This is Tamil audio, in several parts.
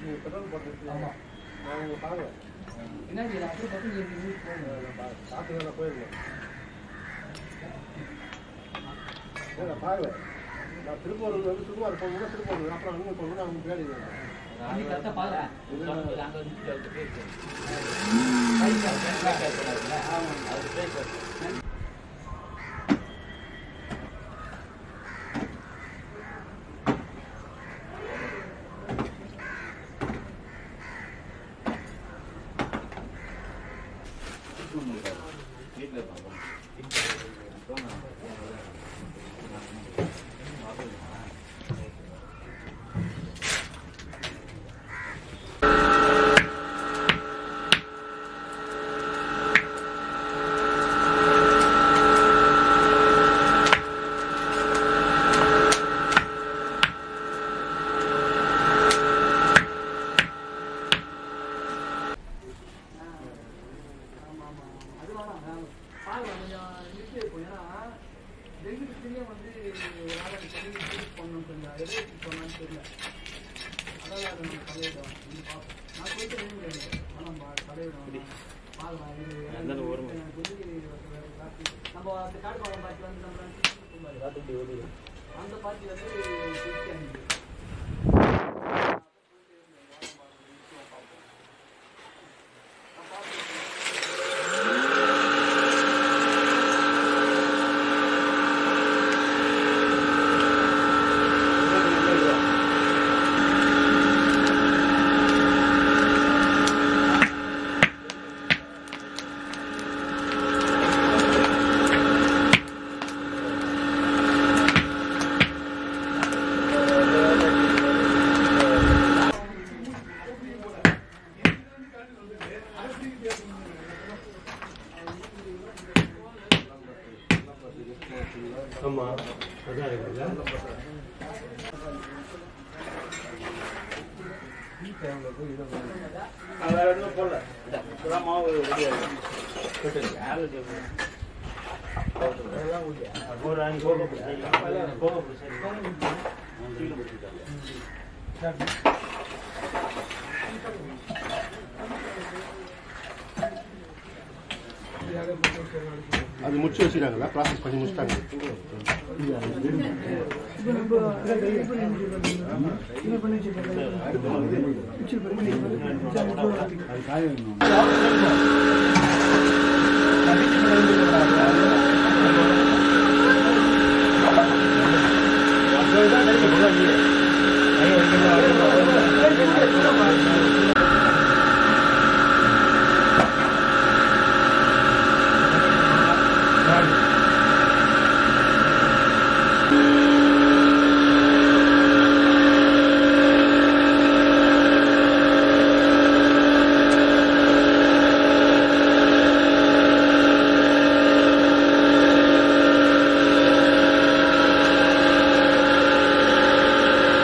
நீங்கள் பெட்ரோல் போட்டுருக்கு ஆமாம் நான் உங்களை பார்க்கல பின்னாடி இது அப்படியே பக்கம் நீங்க வீட்டுக்கு போகணும். பார்த்து நான் போயிருந்தேன் இல்லை, நான் பார்க்கல நான் திருப்பூர் வந்து திருவாரூர் போகணும் திருப்பூர் அப்புறம் அங்கே போகணும் அவங்க பின்னாடி இருந்தேன். நீ கரெக்டா பாரு. ஆமா, ஆமா. அது வேணாம். நான் பாருங்க, கொஞ்சம் நிறுத்தி வைப்போம். ஏன்னா, டெங்கு கிட்டயே வந்து ஒரு ஆளை சொல்லி ட்ரீட் பண்ணணும்னு சொன்னா, எதை வச்சு சொன்னான்னு தெரியல. அதான் அதை நம்ம தலையிடுவோம். இது பார்ப்போம். நான் போயிட்டு நின்னு கேட்டேன். வேணாம் பா, தலையிடுவோம். பார்க்கலாம், இது எனக்கு வந்து ஒரு காட்டு. நம்ம அந்த காடு பழம் பார்த்து வந்து நம்ம பாரு. அந்த பார்ட்டி வந்து கிறிஸ்டியானிட்டி ஆமா அதான் இருக்குல்ல வேற எதுவும் போடல இப்பதான் மாவு ரெடியா இருக்கு ஒரு அஞ்சு கோகோ கோகோ சீக்கிரம் பிடிச்சிட்டாங்க அது முடிச்சு வச்சுட்டாங்களா ப்ராசஸ் பண்ணி முடிச்சிட்டாங்க ஆ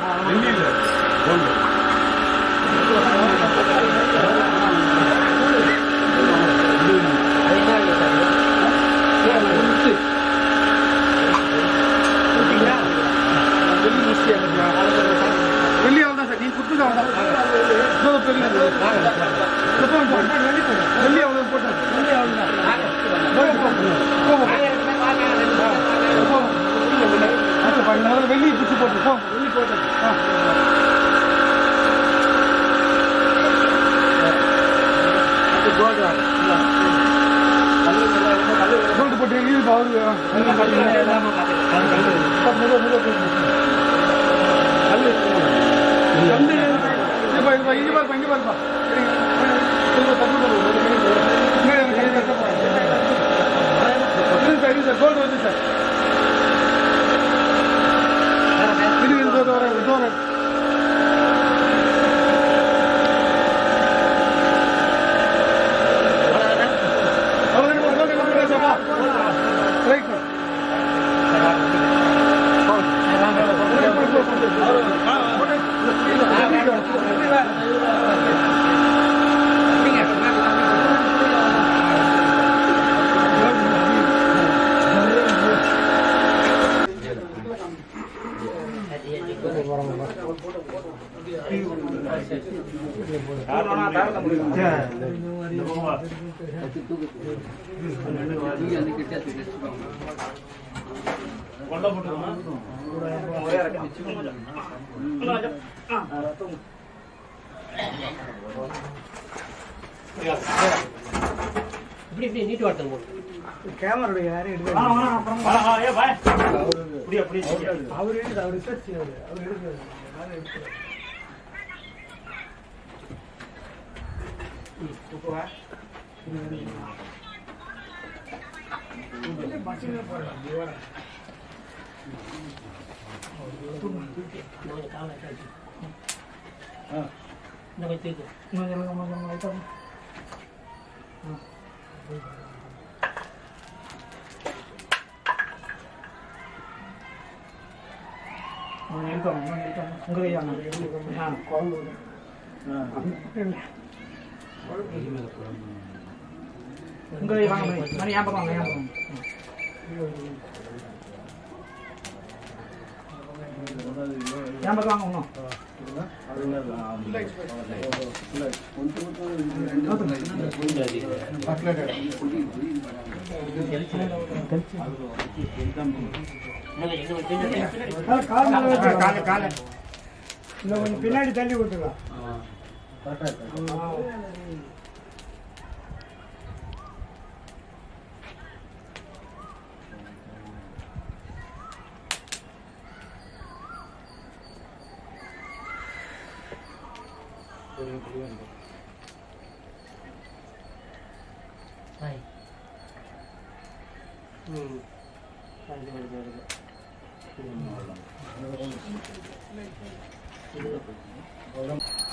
வெள்ளியில் கோல்டு வெள்ளி அவ்வளோ சார் நீ குத்துக்கு அவ்வளோ பெரிய வெள்ளி அவ்வளோ போட்டாங்க வெள்ளி அவ்வளோ வெள்ளி பிடிச்சி போட்டு போ வெள்ளி போட்டு கோல்டு போட்டு வெளியே அவரு வந்து இங்க பாரு, இங்க பாருப்பா, இங்க பாருப்பா. இங்க தப்பு பண்ணுங்க. இங்க எனக்கு கை கட்ட போறேன். இது சார், இது சார், கோல்டு வந்து சார். இது, இது, இதோ வரேன், இதோ வரேன். அவ்வளவுதான், கோல்டு கொண்டு வரேன் சார், வா. Right sir. இப்படி இப்படி நீட்டு வார்த்தை போடு கேமரா யாரும் எடுக்க அவர் எடுக்குது அவர் ரிசர்ச் அவர் எடுக்கிறது யாரும் எடுக்கல பஸ்ஸில் போடலாம் விவரம் இன்னும் காலை காட்டி இன்னும் கொஞ்சம் தூக்கு இன்னும் எனக்கு கொஞ்சம் லைட்டாக எடுத்தோம் எடுத்தோம் உங்கள் கையா ஆ குழம்பு உங்கள் கை வாங்க மணி மணி ஏன் பக்கம் வாங்க ஏன் பக்கம் ஏன் பக்கம் வாங்க இன்னும் காலை காலை இன்னும் கொஞ்சம் பின்னாடி தள்ளி விட்டுக்கலாம் ஹாய் ம் அது வருது வருது அவ்வளவுதான்.